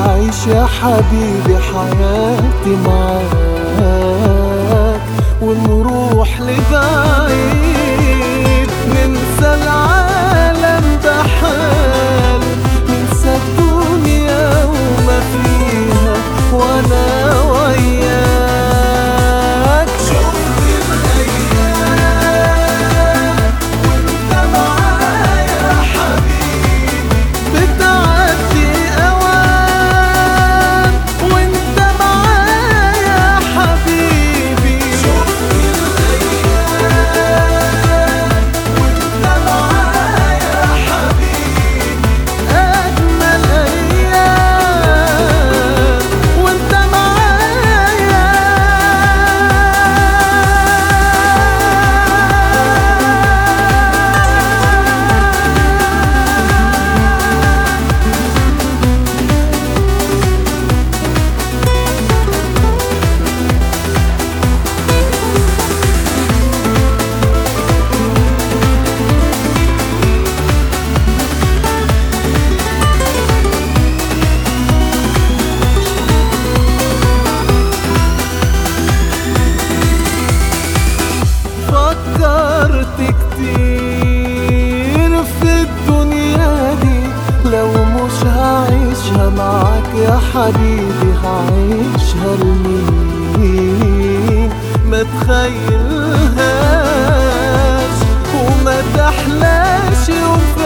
أعيش يا حبيبي حياتي معاك ونروح لبعيد ننسى العالم بحال ننسى الدنيا وما فيها وانا وياك شفت الايام وانت معايا حبيبي بتعدي اوان وانت معايا حبيبي شفت الايام وانت معايا حبيبي اجمل ايام وانت معايا فكرت كتير في الدنيا دي لو مش هعيشها معاك يا حبيبي هعيشها لمين ما تخيلهاش وما تحلاش يوم في